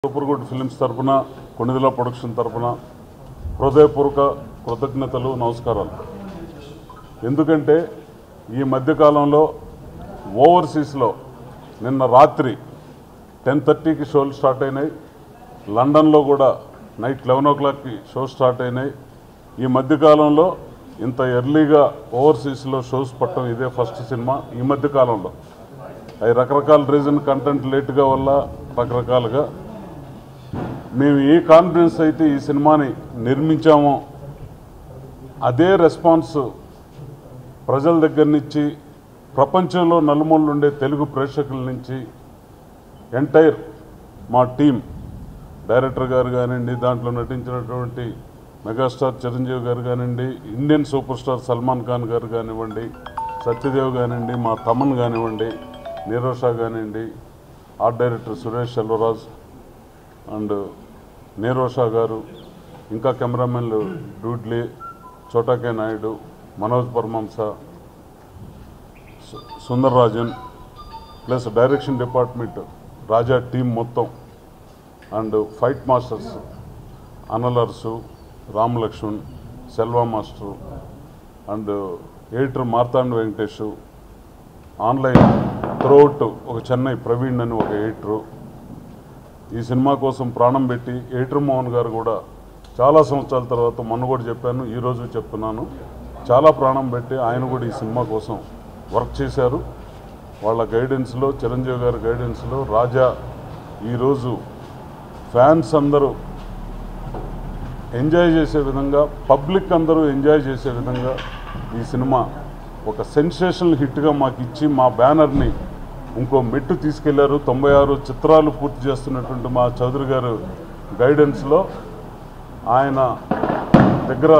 super good films తరపున Konidela production తరపున హృదయపూర్వక కృతజ్ఞతలు నమస్కారాలు ఎందుకంటే ఈ మధ్యకాలంలో ఓవర్సీస్లో నిన్న రాత్రి టెన్ థర్టీకి షోలు స్టార్ట్ అయినాయి లండన్లో కూడా నైట్ లెవెన్ ఓ క్లాక్కి షో స్టార్ట్ అయినాయి ఈ మధ్యకాలంలో ఇంత ఎర్లీగా ఓవర్సీస్లో షోస్ పట్టడం ఇదే ఫస్ట్ సినిమా ఈ మధ్యకాలంలో అవి రకరకాల రీజన్ కంటెంట్ లేట్గా వల్ల రకరకాలుగా మేము ఏ కాన్ఫిడెన్స్ అయితే ఈ సినిమాని నిర్మించామో అదే రెస్పాన్స్ ప్రజల దగ్గర నుంచి ప్రపంచంలో నలుమూలలు ఉండే తెలుగు ప్రేక్షకుల నుంచి ఎంటైర్ మా టీం డైరెక్టర్ గారు కానివ్వండి దాంట్లో నటించినటువంటి మెగాస్టార్ చిరంజీవి గారు కానివ్వండి Indian superstar Salman Khan garu కానివ్వండి సత్యదేవ్ కానివ్వండి మా తమన్ కానివ్వండి నీరోషా కానివ్వండి art director Suresh Selvaraj and Nirosha garu ఇంకా కెమెరామెన్లు డూడ్లీ చోటాకే నాయుడు మనోజ్ పరమంస సు- Sundar Rajan plus direction department Raja team మొత్తం and fight masters Anal Arasu Ram Lakshman Selva master and editor Marthand Venkatesh online త్రోట్ ఒక చెన్నై ప్రవీణ్ అని ఒక ఎడిటరు ఈ సినిమా కోసం ప్రాణం పెట్టి ఎడిటర్ మోహన్ గారు కూడా చాలా సంవత్సరాల తర్వాత మొన్న కూడా చెప్పాను ఈరోజు చెప్తున్నాను చాలా ప్రాణం పెట్టి ఆయన కూడా ఈ సినిమా కోసం వర్క్ చేశారు వాళ్ళ గైడెన్స్లో చిరంజీవి గారి గైడెన్స్లో రాజా ఈరోజు ఫ్యాన్స్ అందరూ ఎంజాయ్ చేసే విధంగా పబ్లిక్ అందరూ ఎంజాయ్ చేసే విధంగా ఈ సినిమా ఒక సెన్సేషనల్ హిట్గా మాకు ఇచ్చి మా బ్యానర్ని ఇంకో మెట్టు తీసుకెళ్లారు తొంభై ఆరు చిత్రాలు పూర్తి చేస్తున్నటువంటి మా చౌదరి గారు గైడెన్స్లో ఆయన దగ్గర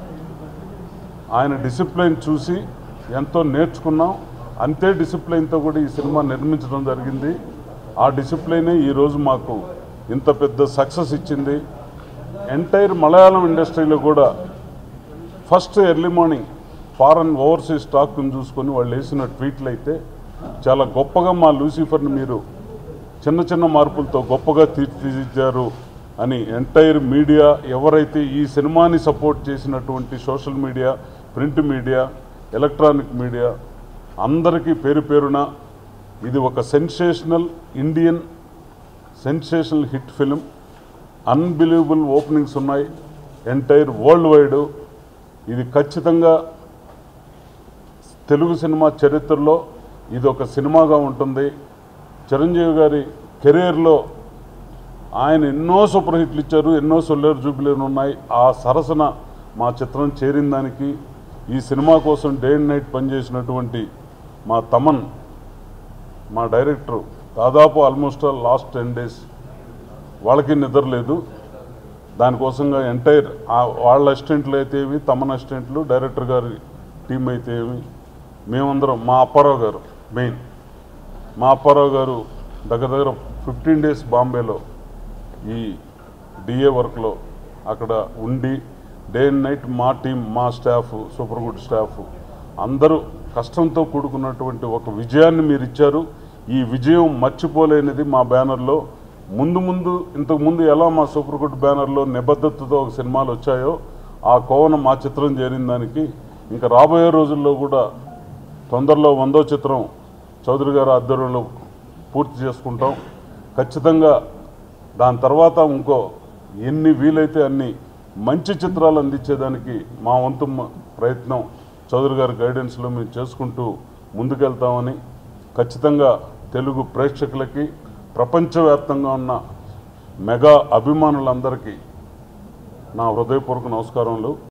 ఆయన డిసిప్లైన్ చూసి ఎంతో నేర్చుకున్నాం అంతే డిసిప్లైన్తో కూడా ఈ సినిమా నిర్మించడం జరిగింది ఆ డిసిప్లైనే ఈరోజు మాకు ఇంత పెద్ద సక్సెస్ ఇచ్చింది ఎంటైర్ మలయాళం ఇండస్ట్రీలో కూడా first early morning foreign overseas స్టాక్ని చూసుకొని వాళ్ళు వేసిన ట్వీట్లు అయితే చాలా గొప్పగా మా లూసిఫర్ని మీరు చిన్న చిన్న మార్పులతో గొప్పగా తీర్చిదిద్దారు అని ఎంటైర్ మీడియా ఎవరైతే ఈ సినిమాని సపోర్ట్ చేసినటువంటి social media print media electronic media అందరికీ పేరు పేరున ఇది ఒక sensational Indian sensational hit film unbelievable openings ఉన్నాయి ఎంటైర్ వరల్డ్ వైడ్ ఇది ఖచ్చితంగా తెలుగు సినిమా చరిత్రలో ఇది ఒక సినిమాగా ఉంటుంది చిరంజీవి గారి కెరీర్లో ఆయన ఎన్నో సూపర్ హిట్లు ఇచ్చారు ఎన్నో సొల్లేరు జూబిలీలు ఉన్నాయి ఆ సరసన మా చిత్రం చేరిన దానికి ఈ సినిమా కోసం డే అండ్ నైట్ పనిచేసినటువంటి మా తమన్ మా డైరెక్టర్ దాదాపు ఆల్మోస్ట్ లాస్ట్ టెన్ డేస్ వాళ్ళకి నిద్ర లేదు దానికోసంగా ఎంటైర్ వాళ్ళ అసిస్టెంట్లు అయితే ఏమి తమన్ అసిస్టెంట్లు డైరెక్టర్ గారి టీం అయితే ఏమి మేమందరం మా అప్పారావు గారు మెయిన్ మా అప్పారావు గారు దగ్గర దగ్గర ఫిఫ్టీన్ డేస్ బాంబేలో ఈ డిఏ వర్క్లో అక్కడ ఉండి డే అండ్ నైట్ మా టీం మా స్టాఫ్ సూపర్ గుడ్ స్టాఫ్ అందరూ కష్టంతో కూడుకున్నటువంటి ఒక విజయాన్ని మీరు ఇచ్చారు ఈ విజయం మర్చిపోలేనిది మా బ్యానర్లో ముందు ముందు ఇంతకు ముందు ఎలా మా సూపర్ గుడ్ బ్యానర్లో నిబద్ధతతో ఒక సినిమాలు వచ్చాయో ఆ కోవన మా చిత్రం చేరిన దానికి ఇంకా రాబోయే రోజుల్లో కూడా తొందరలో వందో చిత్రం చౌదరి గారి ఆధ్వర్యంలో పూర్తి చేసుకుంటాం ఖచ్చితంగా దాని తర్వాత ఇంకో ఎన్ని వీలైతే అన్ని మంచి చిత్రాలు అందించేదానికి మా వంతు మ- ప్రయత్నం చౌదరి గారి గైడెన్స్లో మేము చేసుకుంటూ ముందుకెళ్తామని ఖచ్చితంగా తెలుగు ప్రేక్షకులకి ప్రపంచవ్యాప్తంగా ఉన్న మెగా అభిమానులందరికీ నా హృదయపూర్వక నమస్కారములు